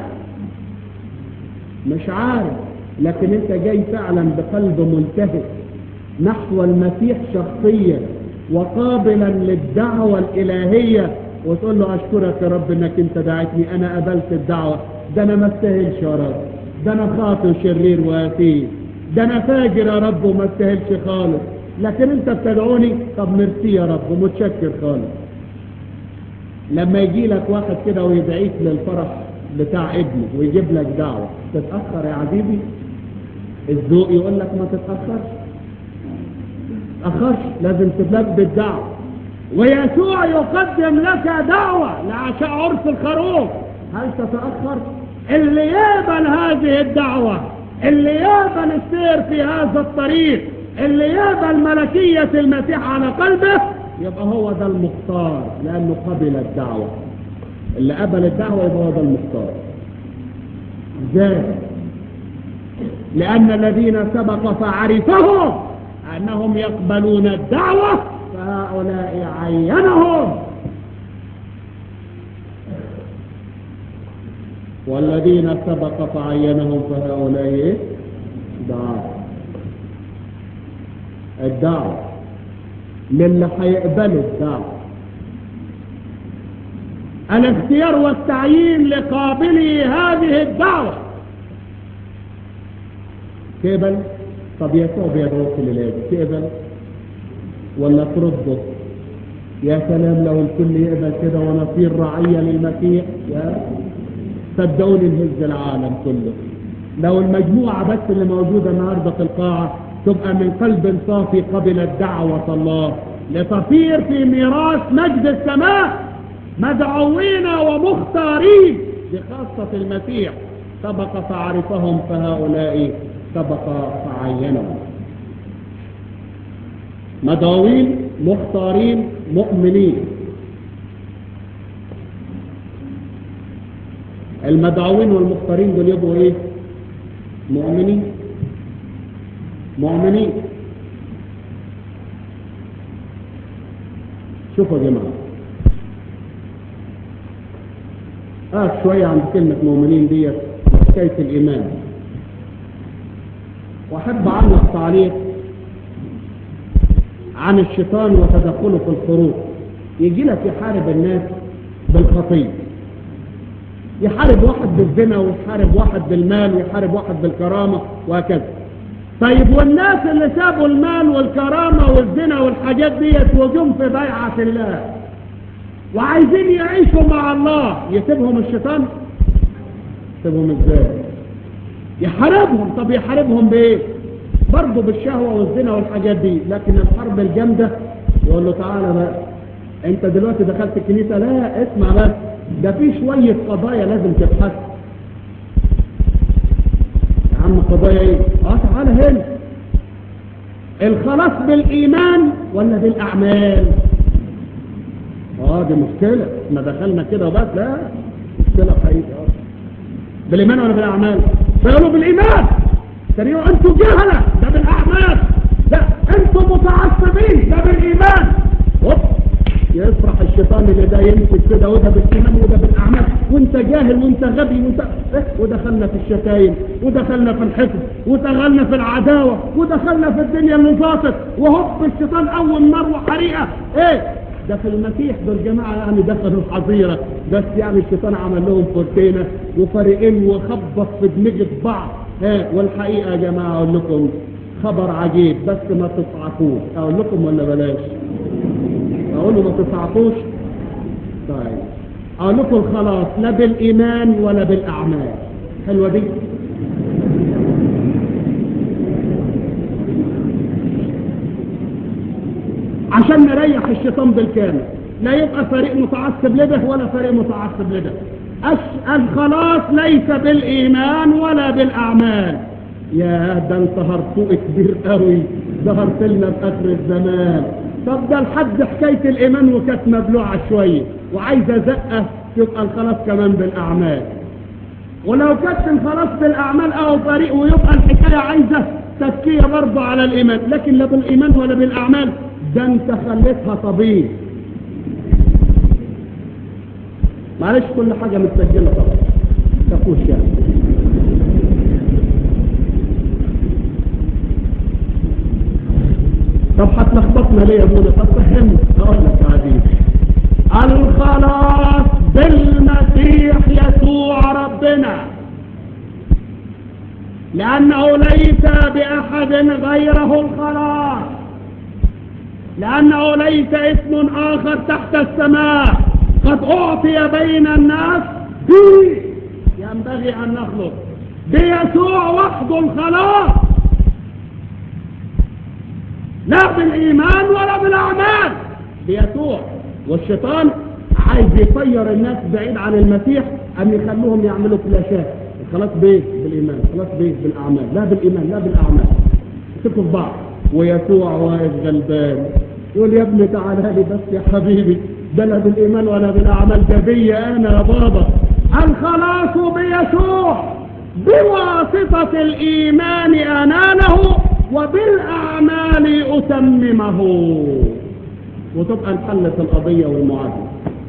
مش عارف لكن انت جاي فعلا بقلب منتهك نحو المسيح شخصيا وقابلا للدعوة الإلهية وتقول له أشكرك يا رب انك انت دعيتني انا قبلت الدعوة ده انا ما استاهلش يا رب ده انا خاطئ شرير واثيم ده انا فاجر يا رب وما استاهلش خالص لكن انت بتدعوني طب ميرسي يا رب ومتشكر خالص لما يجي لك واحد كده ويدعيك للفرح بتاع ابنه ويجيب لك دعوة تتأخر يا عزيزي الذوق يقول لك ما تتأخرش تتأخرش لازم تلبي الدعوة ويسوع يقدم لك دعوة لعشاء عرس الخروف هل تتأخر اللي يقبل هذه الدعوة اللي يقبل السير في هذا الطريق اللي يقبل ملكية المسيح على قلبه يبقى هو ده المختار لأنه قبل الدعوة اللي قبل الدعوة يبقى هو ده المختار ازاي لأن الذين سبق فعرفهم أنهم يقبلون الدعوة فهؤلاء عينهم والذين سبق فعينهم فهؤلاء ايه دعاء الدعوة للي هيقبلوا الدعوة الاختيار والتعيين لقابلي هذه الدعوة تقبل طب يسوع بيدعوك للعباد تقبل ولا ترده يا سلام لو الكل يقبل كده ونصير رعية للمسيح يا صدقوني نهز العالم كله لو المجموعة بس اللي موجودة النهاردة في القاعة تبقى من قلب صافي قبلت دعوة الله لتصير في ميراث مجد السماء مدعوين ومختارين بخاصة المسيح سبق فعرفهم فهؤلاء سبق فعينهم مدعوين مختارين مؤمنين المدعوين والمختارين دول يبقوا ايه مؤمنين مؤمنين شوفوا يا جماعه اقف شويه عند كلمه مؤمنين ديت حكايه الايمان واحب اعلق تعليق عن الشيطان وتدخله في الخروج يجي لك يحارب الناس بالخطيه يحارب واحد بالزنا ويحارب واحد بالمال ويحارب واحد بالكرامة وهكذا طيب والناس اللي سابوا المال والكرامة والزنا والحاجات ديت وجم في بيعة الله وعايزين يعيشوا مع الله يسيبهم الشيطان يسيبهم ازاي يحاربهم طب يحاربهم بايه برضه بالشهوة والزنا والحاجات دي لكن الحرب الجامدة يقول له تعالى بقى انت دلوقتي دخلت الكنيسة لا اسمع بس ده في شوية قضايا لازم تبحث يا عم قضايا ايه اه تعالى هنا الخلاص بالايمان ولا بالاعمال اه دي مشكلة احنا دخلنا كده بس لا مشكلة حقيقة اه بالايمان ولا بالاعمال فيقولوا بالايمان تريوا انتوا جهلة ده بالاعمال لا انتوا متعصبين ده بالايمان اوب يفرح الشيطان اللي ده يمسك كده وده بالايمان وده بالاعمال وانت جاهل وانت غبي وانت إيه؟ ودخلنا في الشتايم ودخلنا في الحقد ودخلنا في العداوه ودخلنا في الدنيا اللي فاتت وهوب الشيطان اول نار وحريقه ايه ده في المسيح دول جماعة يعني دخلوا الحظيرة بس يعني الشيطان عمل لهم فورتينة وفريقين وخبط في دماغ بعض ها والحقيقة يا جماعة أقول لكم خبر عجيب بس ما تصعقوش أقول لكم ولا بلاش أقول له ما تصعقوش طيب أقول لكم خلاص لا بالإيمان ولا بالأعمال حلوة دي عشان نريح الشيطان بالكامل لا يبقى فريق متعصب لده ولا فريق متعصب لده الخلاص ليس بالإيمان ولا بالأعمال يا ده انت هرطوق كبير قوي ظهرت لنا في آخر الزمان طب ده لحد حكاية الإيمان وكانت مبلوعة شوية وعايزة زقة يبقى الخلاص كمان بالأعمال ولو كانت الخلاص بالأعمال أو فريق ويبقى الحكاية عايزة تزكية برضه على الإيمان لكن لا بالإيمان ولا بالأعمال ده انت خليتها طبيب معلش كل حاجة متسجلة طبعا تقوش يعني طب هتلخبطنا ليه يا ابونا طب فهمني اقول لك يا عزيزي الخلاص بالمسيح يسوع ربنا لأنه ليس بأحد غيره الخلاص لأنه ليس اسم آخر تحت السماء قد أعطي بين الناس به ينبغي أن نخلص بيسوع وحده الخلاص لا بالإيمان ولا بالأعمال بيسوع والشيطان عايز يطير الناس بعيد عن المسيح أن يخلوهم يعملوا فلاشات خلاص بيه بالإيمان خلاص بيه بالأعمال لا بالإيمان لا بالأعمال تكوا في بعض ويسوع واقف غلبان يقول يا ابني تعالى لي بس يا حبيبي ده لا بالإيمان ولا بالأعمال ده بيا أنا يا بابا الخلاص بيسوع بواسطة الإيمان أناله وبالأعمال أتممه وتبقى انحلت القضية والمعادلة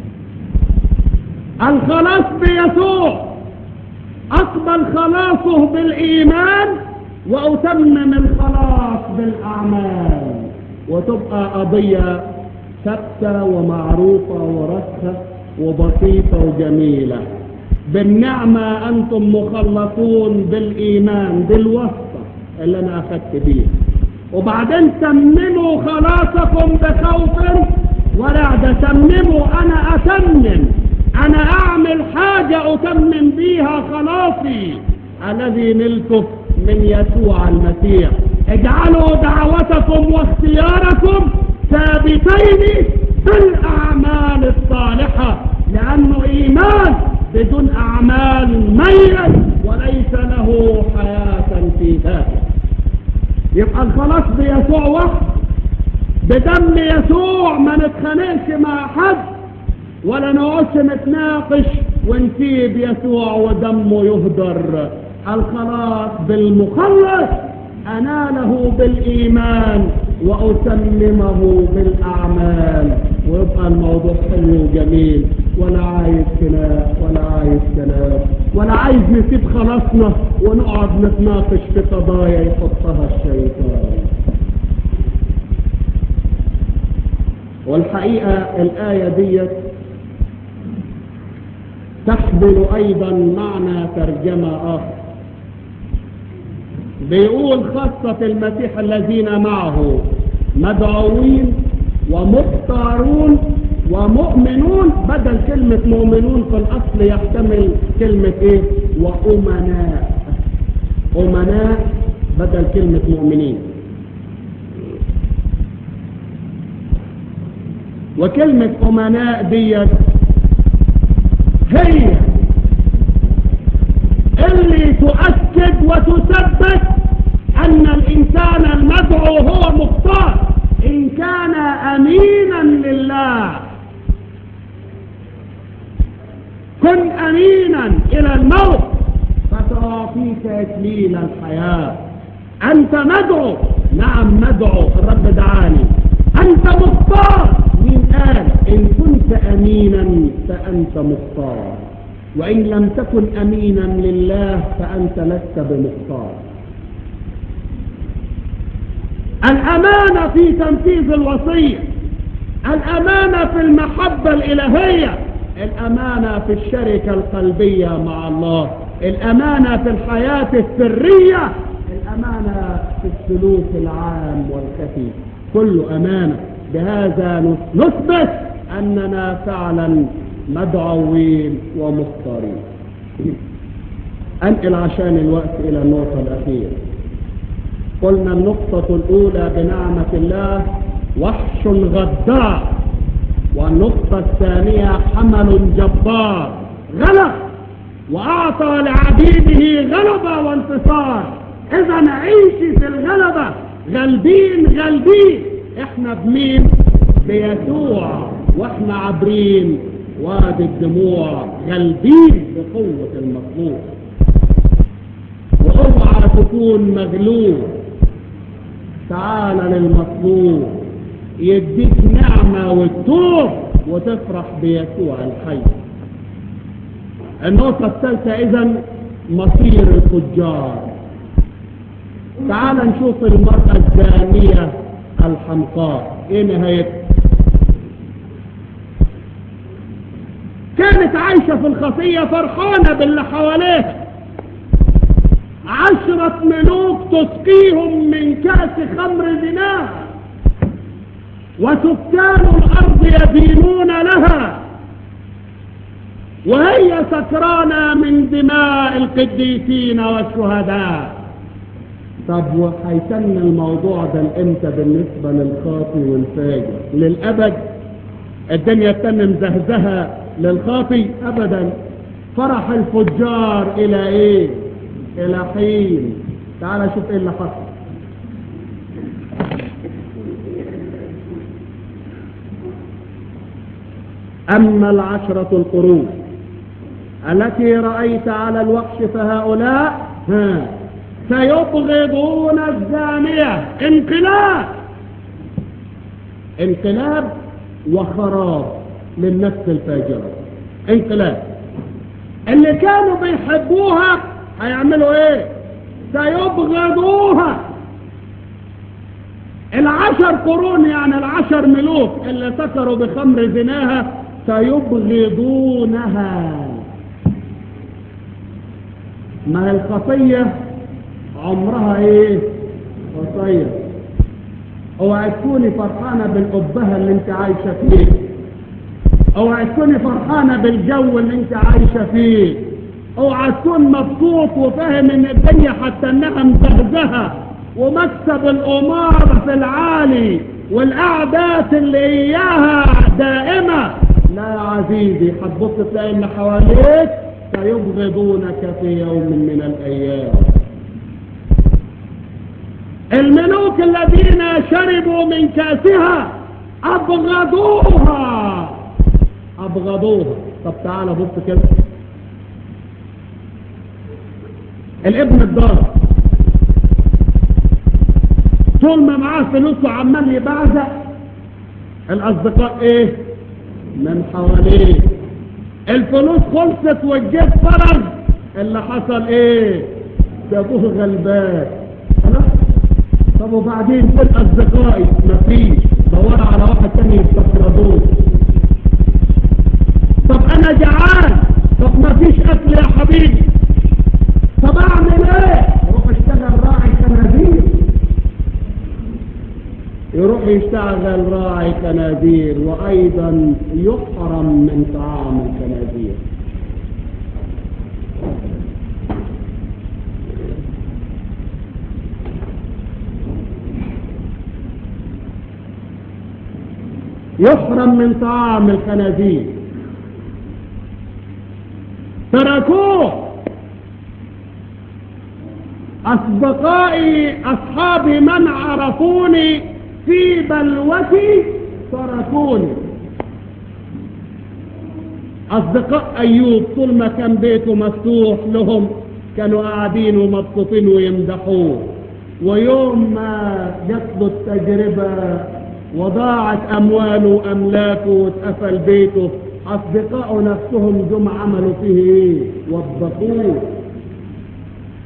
الخلاص بيسوع أقبل خلاصه بالإيمان وأتمم الخلاص بالأعمال وتبقى قضية ثابتة ومعروفة ورسخة وبسيطة وجميلة بالنعمة أنتم مخلصون بالإيمان بالوسطة اللي أنا أخذت بيه وبعدين تمموا خلاصكم بخوف ورعدة تمموا أنا أتمم أنا أعمل حاجة أتمم بيها خلاصي الذي نلته من يسوع المسيح اجعلوا دعوتكم واختياركم ثابتين بالأعمال الصالحة لأنه إيمان بدون أعمال ميت وليس له حياة في ذاته يبقى الخلاص بيسوع وحده بدم يسوع ما نتخانقش مع حد ولا نقعدش نتناقش ونسيب يسوع ودمه يهدر الخلاص بالمخلص أناله بالإيمان وأتممه بالأعمال ويبقى الموضوع حلو وجميل ولا عايز خلاف ولا عايز كلام ولا عايز نسيب خلاصنا ونقعد نتناقش في قضايا يحطها الشيطان والحقيقة الآية ديت تحمل أيضا معنى ترجمة آخر بيقول خاصة المسيح الذين معه مدعوين ومختارون ومؤمنون بدل كلمة مؤمنون في الأصل يحتمل كلمة إيه وأمناء أمناء بدل كلمة مؤمنين وكلمة أمناء ديت هي اللي تؤكد وتثبت أن الإنسان المدعو هو مختار إن كان أمينا لله كن أمينا إلى الموت فتعطيك إكليل الحياة أنت مدعو نعم مدعو الرب دعاني أنت مختار مين قال إن كنت أمينا فأنت مختار وإن لم تكن أمينا لله فأنت لست بمختار الأمانة في تنفيذ الوصية الأمانة في المحبة الإلهية الأمانة في الشركة القلبية مع الله الأمانة في الحياة السرية الأمانة في السلوك العام والخفي كله أمانة بهذا نثبت أننا فعلا مدعوين ومختارين أنقل عشان الوقت إلى النقطة الأخيرة قلنا النقطة الأولى بنعمة الله وحش غدار والنقطة الثانية حمل جبار غلب وأعطى لعبيده غلبة وانتصار إذا نعيش في الغلبة غالبين غالبين إحنا بمين بيسوع وإحنا عابرين وادي الدموع غالبين بقوة المطلوب واوعى تكون مغلوب تعال للمطلوب يديك نعمة وتوب وتفرح بيسوع الحي النقطة الثالثة اذا مصير الفجار تعال نشوف المرأة الزانية الحمقاء ايه نهايتها كانت عايشة في الخطية فرحانة باللي حواليها عشرة ملوك تسقيهم من كأس خمر زناها وسكان الأرض يدينون لها وهي سكرانة من دماء القديسين والشهداء طب وهيتم الموضوع ده امتى بالنسبة للخاطي والفاجر للأبد الدنيا تم مزهزها للخاطي أبدا فرح الفجار إلى إيه إلى حين تعال شوف إيه اللي حصل أما العشرة القرون التي رأيت على الوحش فهؤلاء ها سيبغضون الزانية انقلاب انقلاب وخراب للنفس الفاجرة انقلاب اللي كانوا بيحبوها هيعملوا ايه سيبغضوها العشر قرون يعني العشر ملوك اللي سكروا بخمر زناها سيبغضونها ما هي الخطية عمرها ايه خطية اوعى تكوني فرحانة بالقبها اللي انت عايشة فيه اوعى تكوني فرحانة بالجو اللي انت عايشة فيه اوعى تكون مبسوط وفاهم ان الدنيا حتى انها مزهزهة ومكسب الامار في العالي والاعداد اللي اياها دائمة لا يا عزيزي هتبص تلاقي ان حواليك سيبغضونك في يوم من الايام الملوك الذين شربوا من كاسها ابغضوها ابغضوها طب تعالى بص كده الابن الضار طول ما معاه فلوس وعمال يبعزق الاصدقاء ايه من حواليه الفلوس خلصت والجيب فرغ اللي حصل ايه سابوه غلبان خلاص طب وبعدين فين اصدقائي مفيش دور على واحد تاني يستقرضوه طب انا جعان طب مفيش اكل يا حبيبي طب اعمل ايه اروح اشتغل راعي خنازير يروح يشتغل راعي خنازير وايضا يحرم من طعام الخنازير يحرم من طعام الخنازير تركوه أصدقائي أصحابي من عرفوني في بلوتي تركوني أصدقاء أيوب طول ما كان بيته مفتوح لهم كانوا قاعدين ومبسوطين ويمدحوه ويوم ما جات له التجربة وضاعت أمواله وأملاكه واتقفل بيته أصدقائه نفسهم جم عملوا فيه إيه وضبطوه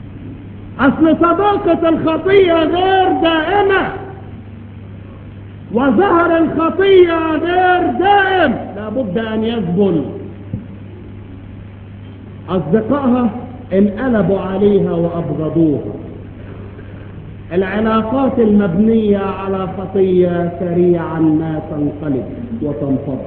أصل صداقة الخطية غير دائمة وزهر الخطية غير دائم لابد أن يذبل أصدقائها انقلبوا عليها وأبغضوها العلاقات المبنية على خطية سريعا ما تنقلب وتنفض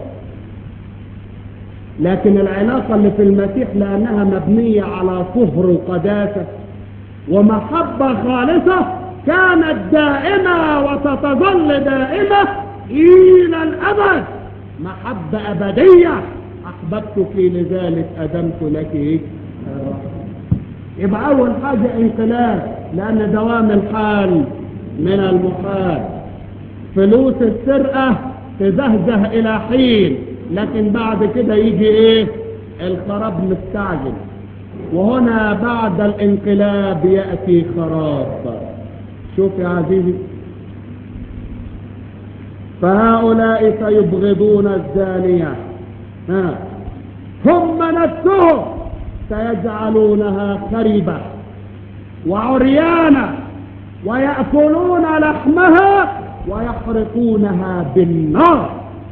لكن العلاقة اللي في المسيح لأنها مبنية على طهر وقداسة ومحبة خالصة كانت دائمة وستظل دائمة إلى الأبد محبة أبدية أحببتك لذلك أدمت لك إيه؟ يبقى أول حاجة انقلاب لأن دوام الحال من المحال فلوس السرقة تزهزه إلى حين لكن بعد كده يجي إيه الخراب مستعجل وهنا بعد الانقلاب يأتي خراب شوف يا عزيزي فهؤلاء سيبغضون الزانية ها هم نفسهم سيجعلونها خريبة وعريانة ويأكلون لحمها ويحرقونها بالنار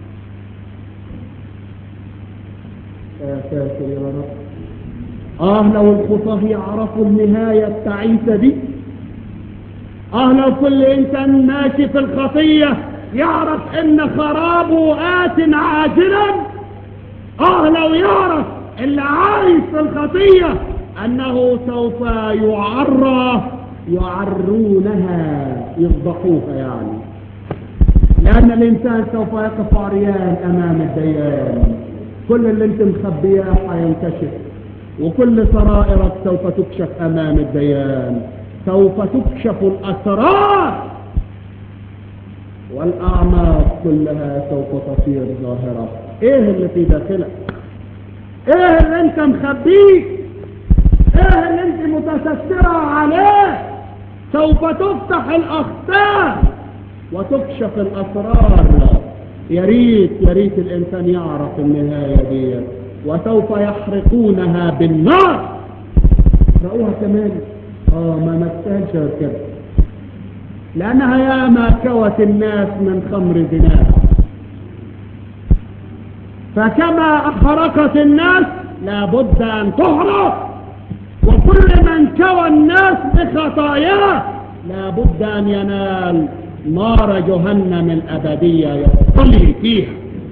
يا ساتر يا رب آه لو الخطاه يعرفوا النهاية التعيسة دي آه لو كل إنسان ماشي في الخطية يعرف إن خرابه آت عاجلا آه لو يعرف اللي عايش في الخطية أنه سوف يعرى يعرونها يفضحوها يعني لأن الإنسان سوف يقف عريان أمام الديان كل اللي انت مخبياه حينكشف وكل سرائرك سوف تكشف أمام الديان سوف تكشف الأسرار والأعماق كلها سوف تصير ظاهرة ايه اللي في داخلك ايه اللي انت مخبيه ايه اللي انت متسترة عليه سوف تفتح الاخطار وتكشف الاسرار يا ريت يا ريت الانسان يعرف النهاية دي وسوف يحرقونها بالنار رأوها كمان اه ما نستاهلش غير كده لانها ياما كوت الناس من خمر زناها فكما احرقت الناس لابد ان تحرق وكل من كوى الناس بخطاياه لابد ان ينال نار جهنم الابدية يصلي فيها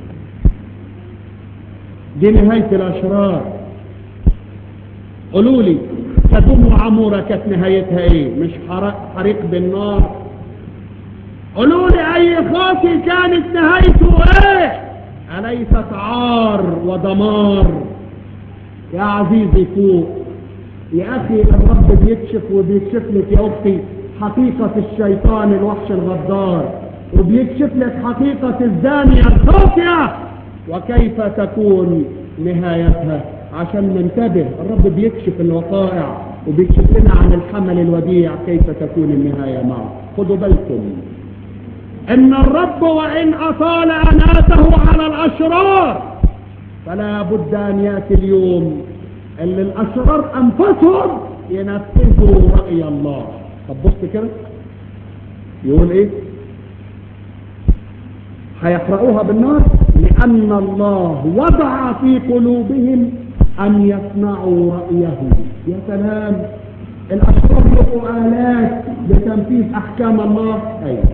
دي نهاية الاشرار قولوا لي سدوم وعمورة كانت نهايتها ايه مش حرق حريق بالنار قولوا لي اي خاطي كانت نهايته ايه أليست عار ودمار يا عزيزي فوق يا أخي الرب بيكشف وبيكشف لك يا أختي حقيقة الشيطان الوحش الغدار وبيكشف لك حقيقة الزانية الخاطئة وكيف تكون نهايتها عشان ننتبه الرب بيكشف الوقائع وبيكشف لنا عن الحمل الوديع كيف تكون النهاية معه خدوا بالكم ان الرب وان اطال اناته على الاشرار فلا بد ان ياتي اليوم اللي الاشرار انفسهم ينفذوا راي الله طب بص كده يقول ايه هيحرقوها بالنار لان الله وضع في قلوبهم ان يصنعوا رايه يا سلام الاشرار يبقوا الات لتنفيذ احكام الله ايوه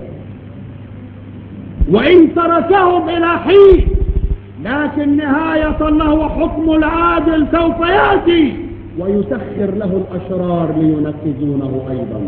وإن تركهم إلى حين لكن نهاية الله وحكم العادل سوف يأتي ويسخر له الأشرار لينفذونه أيضا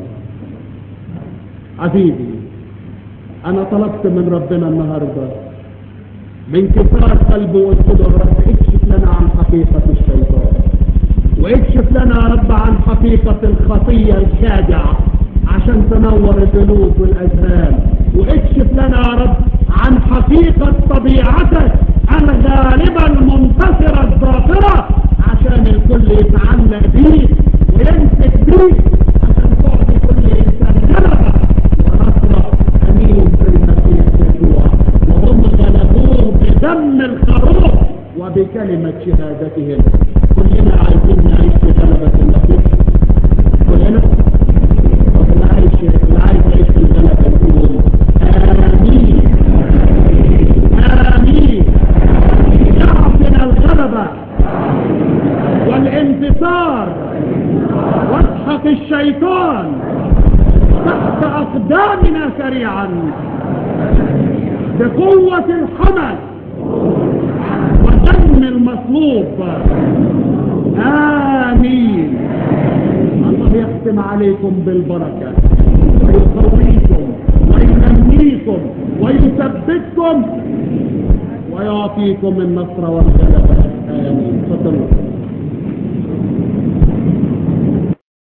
عزيزي أنا طلبت من ربنا النهاردة من كفار قلبه قلت له الرب اكشف لنا عن حقيقة الشيطان واكشف لنا يا رب عن حقيقة الخطية الخادعة عشان تنور القلوب والأذهان واكشف لنا يا رب عن حقيقة طبيعتك الغالبة المنتصرة الظاهرة عشان الكل يتعلق بيك ويمسك بيك عشان تعطي كل إنسان غلبة ونصرة أمين في المسيح يسوع وهم غلبوه بدم الخروف وبكلمة شهادتهم كلنا عايزين نعيش بغلبة المسيح كلنا طب اللي عايش اللي عايز يعيش في الغلبة يقول آمين الشيطان تحت أقدامنا سريعا بقوة الحمل ودم المصلوب آمين الله يختم عليكم بالبركة ويقويكم وينميكم ويثبتكم ويعطيكم النصر والغلبة آمين تفضلوا